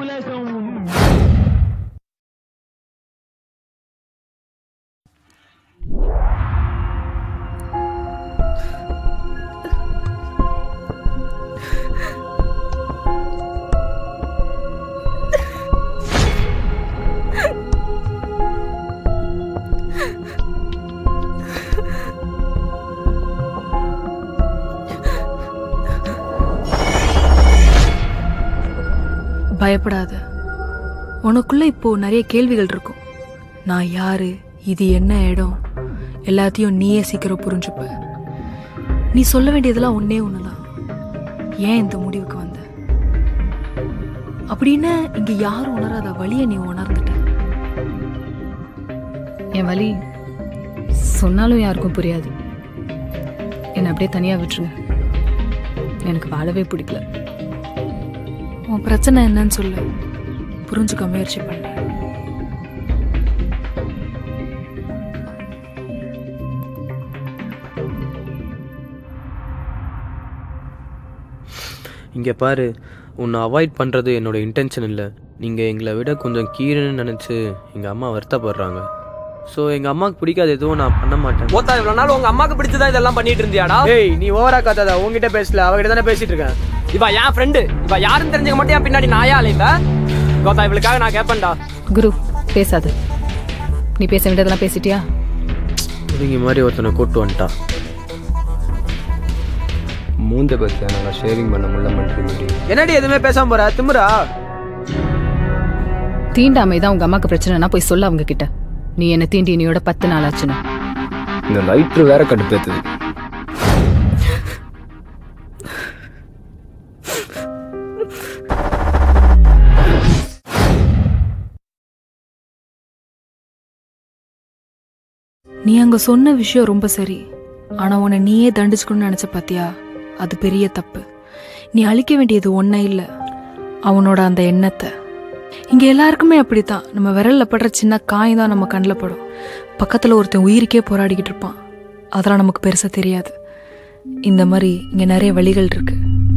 உலகம் உன் பயப்படாத உனக்குள்ள இப்போ நிறைய கேள்விகள் இருக்கும் நான் யாரு இது என்ன இடம் எல்லாத்தையும் நீயே சீக்கிரம் புரிஞ்சுப்ப நீ சொல்ல வேண்டியதெல்லாம் ஒன்னே ஒண்ணுதான் ஏன் இந்த முடிவுக்கு வந்த அப்படின்னு இங்க யாரும் உணராத வழியை நீ உணர்ந்துட்ட என் வலி சொன்னாலும் யாருக்கும் புரியாது என்னை அப்படியே தனியாக விட்டுருங்க எனக்கு வாழவே பிடிக்கல உன் பிரச்சனை என்னன்னு சொல்லு புரிஞ்சுக்க முயற்சி பண்றேன் இங்கே பாரு உன்னை அவாய்ட் பண்ணுறது என்னோட இன்டென்ஷன் இல்லை நீங்கள் எங்களை விட கொஞ்சம் கீழன்னு நினச்சி எங்கள் அம்மா வருத்தப்படுறாங்க ஸோ எங்கள் அம்மாவுக்கு பிடிக்காத எதுவும் நான் பண்ண மாட்டேன் ஓத்தா இவ்வளவு நாள் உங்க அம்மாக்கு பிடிச்சதா இதெல்லாம் பண்ணிட்டு இருந்தியாடா ஏய் நீ ஓவரா காத்தாதா உங்ககிட்ட பேசல அவகிட்ட தானே பேசிட்டு இருக்கேன் இவ என் ஃப்ரெண்டு இவ யாருன்னு தெரிஞ்சுக்க மட்டும் என் பின்னாடி நாயா அலைந்த கோத்தா இவளுக்காக நான் கேட்பேன்டா குரு பேசாது நீ பேச வேண்டியதெல்லாம் பேசிட்டியா ஒதுங்கி மாதிரி ஒருத்தனை கூட்டு வந்துட்டா மூந்த பத்தி நல்லா ஷேரிங் பண்ண முடியல மாட்டேங்குது என்னடி எதுவுமே பேசாம போற திமுறா தீண்டாமை தான் உங்க அம்மாக்கு பிரச்சனைனா போய் சொல்ல அவங்க கிட்ட நீ என்ன தீண்டி இனியோட பத்து நாள் ஆச்சுன்னு இந்த லைட்ரு வேற கடுப்பேத்துது நீ அங்க சொன்ன விஷயம் ரொம்ப சரி ஆனா உன்னை நீயே தண்டிச்சுக்கணும்னு நினைச்ச பாத்தியா அது பெரிய தப்பு நீ அழிக்க வேண்டியது ஒன்ன இல்ல அவனோட அந்த எண்ணத்தை இங்க எல்லாருக்குமே அப்படித்தான் நம்ம விரல்ல படுற சின்ன காய் தான் நம்ம கண்ணில் படும் பக்கத்துல ஒருத்தன் உயிருக்கே போராடிக்கிட்டு இருப்பான் அதெல்லாம் நமக்கு பெருசா தெரியாது இந்த மாதிரி இங்க நிறைய வழிகள் இருக்கு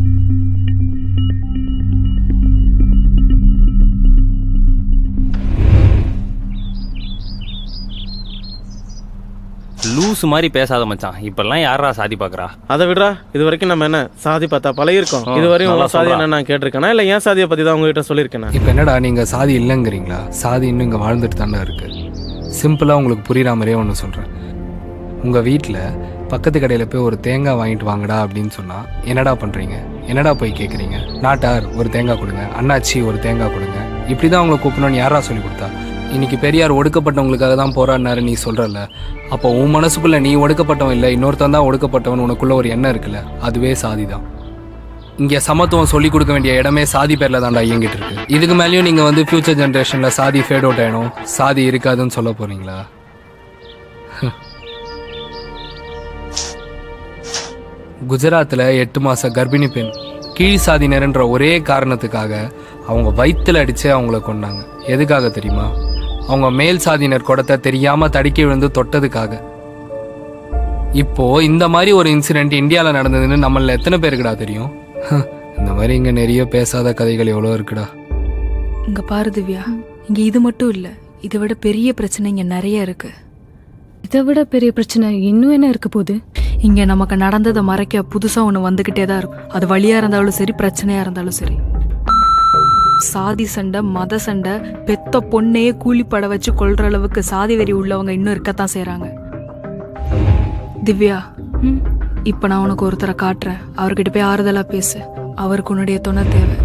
லூஸ் மாதிரி பேசாத மச்சான் இப்பெல்லாம் யாரா சாதி பாக்குறா அதை விடுறா இது வரைக்கும் நம்ம என்ன சாதி பார்த்தா பழகிருக்கோம் ஆ, இது வரையும் நல்லா உங்க சாதி சொல்றா. என்ன நான் கேட்டிருக்கேனா இல்ல ஏன் சாதியை பத்தி தான் உங்ககிட்ட சொல்லியிருக்கேனா இப்போ என்னடா நீங்கள் சாதி இல்லைங்கிறீங்களா சாதி இன்னும் இங்கே வாழ்ந்துட்டு தானே இருக்கு சிம்பிளாக உங்களுக்கு புரியுற மாதிரியே ஒன்று சொல்கிறேன் உங்கள் வீட்டில் பக்கத்து கடையில் போய் ஒரு தேங்காய் வாங்கிட்டு வாங்கடா அப்படின்னு சொன்னால் என்னடா பண்ணுறீங்க என்னடா போய் கேட்குறீங்க நாட்டார் ஒரு தேங்காய் கொடுங்க அண்ணாச்சி ஒரு தேங்காய் கொடுங்க இப்படி தான் உங்களை கூப்பிடணும்னு யாரா சொல்லி கொடுத்தா இன்னைக்கு பெரியார் ஒடுக்கப்பட்டவங்களுக்காக தான் போராடினாரு நீ சொல்கிறல்ல அப்போ உன் மனசுக்குள்ள நீ ஒடுக்கப்பட்டவன் இல்லை இன்னொருத்தன் தான் ஒடுக்கப்பட்டவன் உனக்குள்ள ஒரு எண்ணம் இருக்குல்ல அதுவே சாதி தான் இங்கே சமத்துவம் சொல்லிக் கொடுக்க வேண்டிய இடமே சாதி பேரில் தான்டா இயங்கிட்டு இருக்கு இதுக்கு மேலேயும் நீங்கள் வந்து ஃபியூச்சர் ஜென்ரேஷனில் சாதி ஃபேட் அவுட் ஆயிடும் சாதி இருக்காதுன்னு சொல்ல போறீங்களா குஜராத்தில் எட்டு மாச கர்ப்பிணி பெண் கீழ் சாதியினர்ன்ற ஒரே காரணத்துக்காக அவங்க வயித்துல அடிச்சே அவங்கள கொண்டாங்க எதுக்காக தெரியுமா அவங்க மேல் சாதியினர் குடத்தை தெரியாம தடுக்கி விழுந்து தொட்டதுக்காக இப்போ இந்த மாதிரி ஒரு இன்சிடென்ட் இந்தியாவில் நடந்ததுன்னு நம்மள எத்தனை பேருக்குடா தெரியும் இந்த மாதிரி இங்க நிறைய பேசாத கதைகள் எவ்வளோ இருக்குடா இங்க பாரு திவ்யா இங்க இது மட்டும் இல்ல இதை விட பெரிய பிரச்சனை இங்க நிறைய இருக்கு இதை விட பெரிய பிரச்சனை இன்னும் என்ன இருக்க போகுது இங்க நமக்கு நடந்ததை மறைக்க புதுசா ஒண்ணு வந்துகிட்டே தான் இருக்கும் அது வழியா இருந்தாலும் சரி பிரச்சனையா இருந்தாலும் சரி சாதி சண்டை மத சண்டை பெத்த பொண்ணையே கூலிப்பட வச்சு கொல்ற அளவுக்கு சாதி வெறி உள்ளவங்க இன்னும் இருக்கத்தான் செய்றாங்க திவ்யா ம், இப்ப நான் உனக்கு ஒருத்தரை காட்டுறேன் அவர்கிட்ட போய் ஆறுதலா பேசு அவருக்கு உன்னுடைய துணை தேவை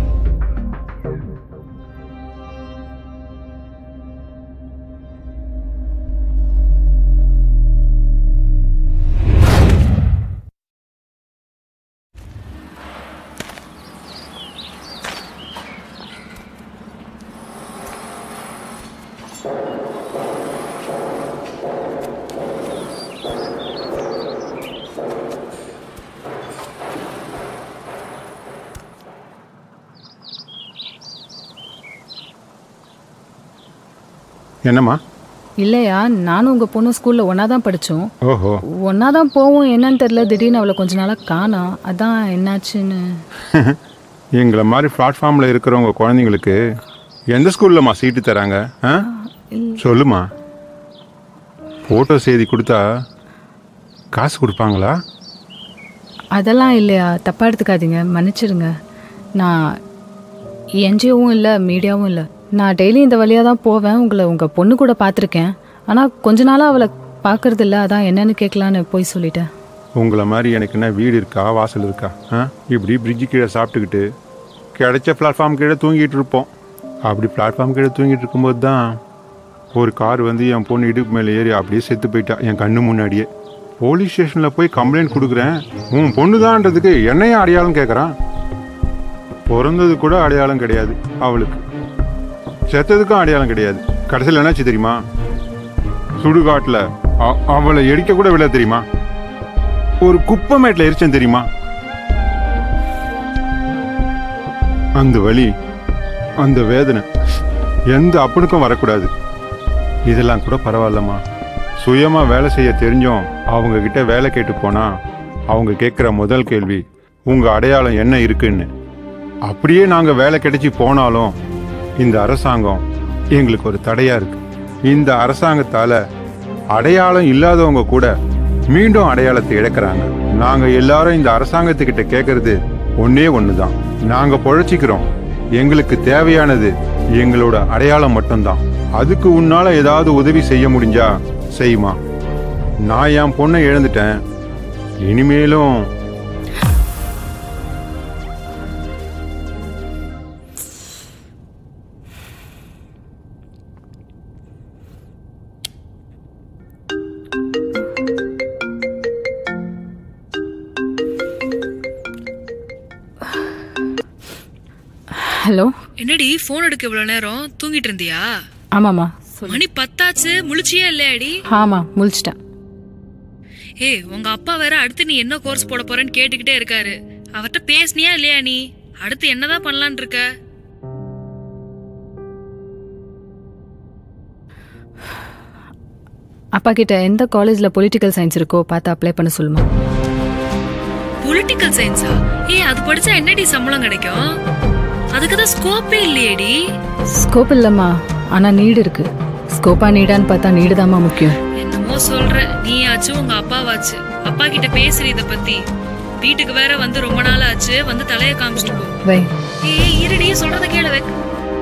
என்னம்மா இல்லையா நானும் உங்க பொண்ணு ஸ்கூல்ல ஒன்னா தான் படிச்சோம் ஓஹோ ஒன்னா தான் போவோம் என்னன்னு தெரியல திடீர்னு அவளை கொஞ்ச நாளா காணோம் அதான் என்னாச்சுன்னு எங்களை மாதிரி பிளாட்ஃபார்மில் இருக்கிறவங்க குழந்தைங்களுக்கு எந்த ஸ்கூல்லம்மா சீட்டு தராங்க ஆ சொல்லுமா ஃபோட்டோ செய்தி கொடுத்தா காசு கொடுப்பாங்களா அதெல்லாம் இல்லையா தப்பாக எடுத்துக்காதீங்க மன்னிச்சிடுங்க நான் என்ஜிஓவும் இல்லை மீடியாவும் இல்லை நான் டெய்லி இந்த வழியாக தான் போவேன் உங்களை உங்கள் பொண்ணு கூட பார்த்துருக்கேன் ஆனால் கொஞ்ச நாளாக அவளை பார்க்கறது இல்ல அதான் என்னன்னு கேட்கலான்னு போய் சொல்லிட்டேன் உங்களை மாதிரி எனக்கு என்ன வீடு இருக்கா வாசல் இருக்கா ஆ இப்படி பிரிட்ஜு கீழே சாப்பிட்டுக்கிட்டு கிடைச்ச பிளாட்ஃபார்ம் கீழே தூங்கிட்டு இருப்போம் அப்படி பிளாட்ஃபார்ம் கீழே தூங்கிட்டு இருக்கும்போது தான் ஒரு கார் வந்து என் பொண்ணு இடுப்பு மேலே ஏறி அப்படியே செத்து போயிட்டா என் கண்ணு முன்னாடியே போலீஸ் ஸ்டேஷனில் போய் கம்ப்ளைண்ட் கொடுக்குறேன் உன் பொண்ணு தான்றதுக்கு என்னையும் அடையாளம் கேட்குறான் பிறந்தது கூட அடையாளம் கிடையாது அவளுக்கு செத்ததுக்கும் அடையாளம் கிடையாது கடைசியில் என்னாச்சு தெரியுமா சுடுகாட்டில் அ- அவளை எரிக்க கூட விட தெரியுமா ஒரு குப்பை மேட்டில் எரிச்சேன் தெரியுமா அந்த வலி அந்த வேதனை எந்த அப்பனுக்கும் வரக்கூடாது இதெல்லாம் கூட பரவாயில்லம்மா சுயமா வேலை செய்ய தெரிஞ்சும் அவங்க கிட்ட வேலை கேட்டு போனா அவங்க கேட்குற முதல் கேள்வி உங்க அடையாளம் என்ன இருக்குன்னு அப்படியே நாங்க வேலை கிடைச்சி போனாலும் இந்த அரசாங்கம் எங்களுக்கு ஒரு தடையா இருக்கு இந்த அரசாங்கத்தால அடையாளம் இல்லாதவங்க கூட மீண்டும் அடையாளத்தை இழக்கிறாங்க நாங்க எல்லாரும் இந்த அரசாங்கத்துக்கிட்ட கேட்கறது ஒன்னே ஒண்ணுதான் நாங்க பொழைச்சிக்கிறோம் எங்களுக்கு தேவையானது எங்களோட அடையாளம் மட்டும்தான் அதுக்கு உன்னால ஏதாவது உதவி செய்ய முடிஞ்சா செய்யுமா நான் என் பொண்ணை இழந்துட்டேன் இனிமேலும் ஹலோ என்னடி ஃபோன் எடுக்க இவ்வளவு நேரம் தூங்கிட்டு இருந்தியா ஆமாம்மா மணி பத்தாச்சு முழிச்சியே இல்லையாடி ஆமாம் முழிச்சிட்டேன் ஏய் உங்க அப்பா வேற அடுத்து நீ என்ன கோர்ஸ் போட போறேன்னு கேட்டுக்கிட்டே இருக்காரு அவர்கிட்ட பேசுனியா இல்லையா நீ அடுத்து என்னதான் பண்ணலாம்னு இருக்க அப்பா கிட்ட எந்த காலேஜில் பொலிட்டிக்கல் சயின்ஸ் இருக்கோ பார்த்து அப்ளை பண்ண சொல்லுமா பொலிட்டிக்கல் சயின்ஸா ஏய் அது படிச்சா என்னடி சம்பளம் கிடைக்கும் அதுக்கு தான் ஸ்கோப்பே இல்லையேடி ஸ்கோப் இல்லைம்மா ஆனால் நீடு இருக்கு ஸ்கோப்பா நீடான்னு பார்த்தா நீடு தாம்மா முக்கியம் என்னமோ சொல்ற நீ ஆச்சு உங்க அப்பாவாச்சு அப்பா கிட்ட பேசுற இத பத்தி வீட்டுக்கு வேற வந்து ரொம்ப நாள் ஆச்சு வந்து தலைய காமிச்சிட்டு போ வை ஏய் இருடி சொல்றத கேளு வை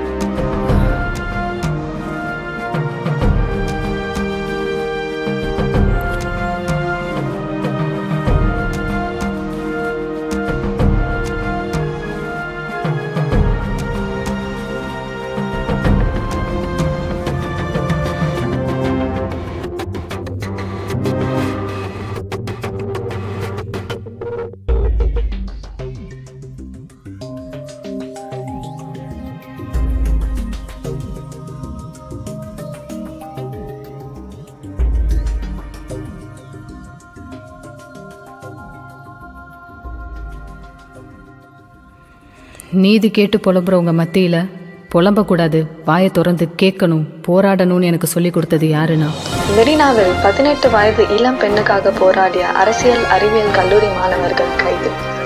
நீதி கேட்டு புலம்புறவங்க மத்தியில் புலம்பக்கூடாது வாயை திறந்து கேட்கணும் போராடணும்னு எனக்கு சொல்லி கொடுத்தது யாருன்னா மெரினாவில் பதினெட்டு வயது இளம் பெண்ணுக்காக போராடிய அரசியல் அறிவியல் கல்லூரி மாணவர்கள் கைது